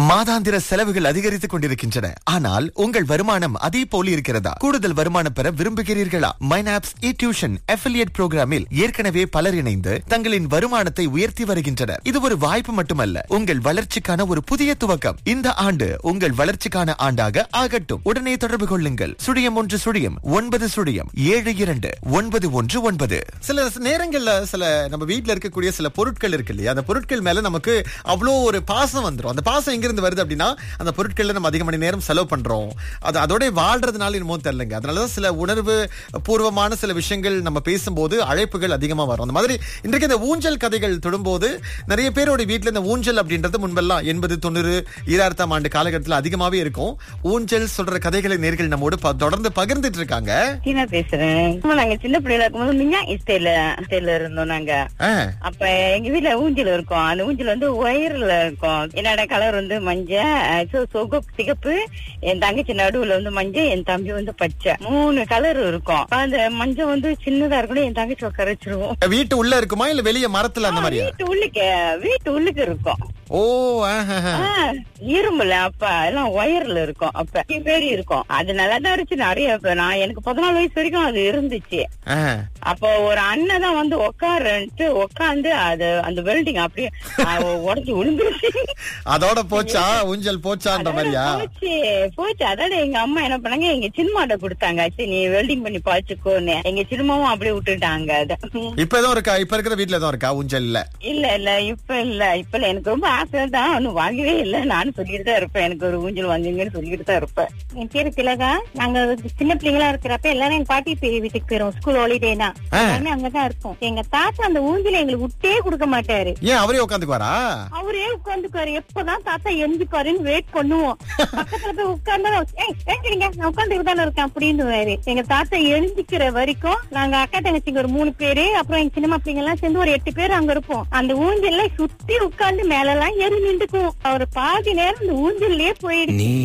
மாதாந்திர செலவுகள் அதிகரித்துக் கொண்டிருக்கின்றன ஆனால் உங்கள் வருமானம் அதே போல் இருக்கிறதா கூடுதல் வருமானம் பெற விரும்புகிறீர்களா மைனாப்ஸ் இ டியூஷன் அஃபிலியேட் புரோகிராமில் ஏற்கனவே பலர் இணைந்து தங்களின் வருமானத்தை உயர்த்தி வருகின்றனர் இது ஒரு வாய்ப்பு மட்டுமல்ல உங்கள் வளர்ச்சிக்கான ஒரு புதிய துவக்கம் இந்த ஆண்டு உங்கள் வளர்ச்சிக்கான ஆண்டாக ஆகட்டும் உடனே தொடர்பு கொள்ளுங்கள் சுழியம் ஒன்று சுழியம் ஒன்பது சுழியம் ஏழு இரண்டு ஒன்பது ஒன்று ஒன்பது சில நேரங்கள்ல சில நம்ம வீட்ல இருக்கக்கூடிய சில பொருட்கள் இருக்கு இல்லையா அந்த பொருட்கள் மேல நமக்கு அவ்வளோ ஒரு பாசம் வந்துரும் அந்த பாசம் எங்கிருந்து வருது அப்படின்னா அந்த பொருட்கள்ல நம்ம அதிக மணி நேரம் செலவு பண்றோம் அது அதோட வாழ்றதுனால என்னமோ தெரியலங்க அதனாலதான் சில உணர்வு பூர்வமான சில விஷயங்கள் நம்ம பேசும்போது அழைப்புகள் அதிகமா வரும் அந்த மாதிரி இன்றைக்கு இந்த ஊஞ்சல் கதைகள் தொடும்போது நிறைய பேரோட வீட்ல இந்த ஊஞ்சல் அப்படின்றது முன்பெல்லாம் எண்பது தொண்ணூறு ஈராயிரத்தாம் ஆண்டு காலகட்டத்தில் அதிகமாவே இருக்கும் ஊஞ்சல் சொல்ற கதைகளை நேர்கள் நம்மோடு ப- தொடர்ந்து பகிர்ந்துட்டு இருக்காங்க சீனா பேசுறேன் ஆமா, நாங்க சின்ன பிள்ளைல இருக்கும்போது மிஞ்சா இஸ்டைல இஸ்டைல இருந்தோம் நாங்க ஆ, அப்ப எங்க வீட்ல ஊஞ்சல் இருக்கும் அந்த ஊஞ்சல் வந்து ஒயர்ல இருக்கும் என்னோட கலர் வந்து மஞ்சள் சொகு சிகப்பு என் தங்கச்சி நடுவுல வந்து மஞ்சள் என் தம்பி வந்து பச்சை மூணு கலர் இருக்கும் அந்த மஞ்சள் வந்து சின்னதா இருக்கணும் என் தங்கச்சி உட்கார வச்சிருவோம் வீட்டு உள்ள இருக்குமா இல்ல வெளிய மரத்துல அந்த மாதிரியா வீட்டு உள்ளுக்கு வீட்டு உள்ளுக்கு இருக்கும் ஓ ஆஹாஹா. ஆ, இரும்புல அப்ப எல்லாம் ஒயர்ல இருக்கும் அப்ப பேரி இருக்கும் அது நல்லா தான் இருந்துச்சு நிறைய இப்ப நான் எனக்கு பதினாலு வயசு வரைக்கும் அது இருந்துச்சு ஆ. அப்போ ஒரு அண்ணன் தான் வந்து உட்காருன்ட்டு உட்காந்து அது அந்த வெல்டிங் அப்படியே உடஞ்சி விழுந்துருச்சு அதோட போச்சா ஊஞ்சல் போச்சான்ற மாதிரியா போச்சு போச்சு அதோட எங்க அம்மா என்ன பண்ணாங்க எங்க சினிமாட்ட கொடுத்தாங்க சரி நீ வெல்டிங் பண்ணி பாய்ச்சுக்கோன்னு எங்க சினிமாவும் அப்படியே விட்டுட்டாங்க அத இப்ப எதுவும் இருக்கா இப்ப இருக்கிற வீட்ல எதுவும் இருக்கா ஊஞ்சல் இல்ல இல்ல இல்ல இப்ப இல்ல இப்ப இல்ல எனக்கு ரொம்ப ஆசை தான் ஒன்னும் வாங்கவே இல்ல நானும் சொல்லிட்டு தான் இருப்பேன் எனக்கு ஒரு ஊஞ்சல் வாங்குங்கன்னு சொல்லிட்டு தான் இருப்பேன் என் பேரு திலகா நாங்க சின்ன பிள்ளைங்களா இருக்கிறப்ப எல்லாரும் எங்க பாட்டி பெரிய வீட்டுக்கு போயிரும் ஸ்கூல் ஹாலிடேனா ஆ. எல்லாருமே அங்கதான் இருப்போம் எங்க தாத்தா அந்த ஊஞ்சில எங்களுக்கு விட்டே கொடுக்க மாட்டாரு ஏன் அவரே உட்காந்துக்குவாரா அவரே உட்காந்துக்காரு எப்பதான் தாத்தா எந்திப்பாருன்னு வெயிட் பண்ணுவோம் பக்கத்துல போய் உட்கார்ந்தா ஏய் ஏங்கிடுங்க நான் உட்காந்துட்டு தானே இருக்கேன் அப்படின்னு எங்க தாத்தா எழுந்திக்கிற வரைக்கும் நாங்க அக்கா தங்கச்சிங்க ஒரு மூணு பேரு அப்புறம் எங்க சின்ன பிள்ளைங்க எல்லாம் சேர்ந்து ஒரு எட்டு பேர் அங்க இருப்போம் அந்த ஊஞ்சல்ல சுத்தி உட்கார்ந்து மேல எல்லாம் ஏறி நின்றுக்குவோம் அவர் பாதி நேரம் அந்த ஊஞ்சல்லே போயிடுச்சு நீ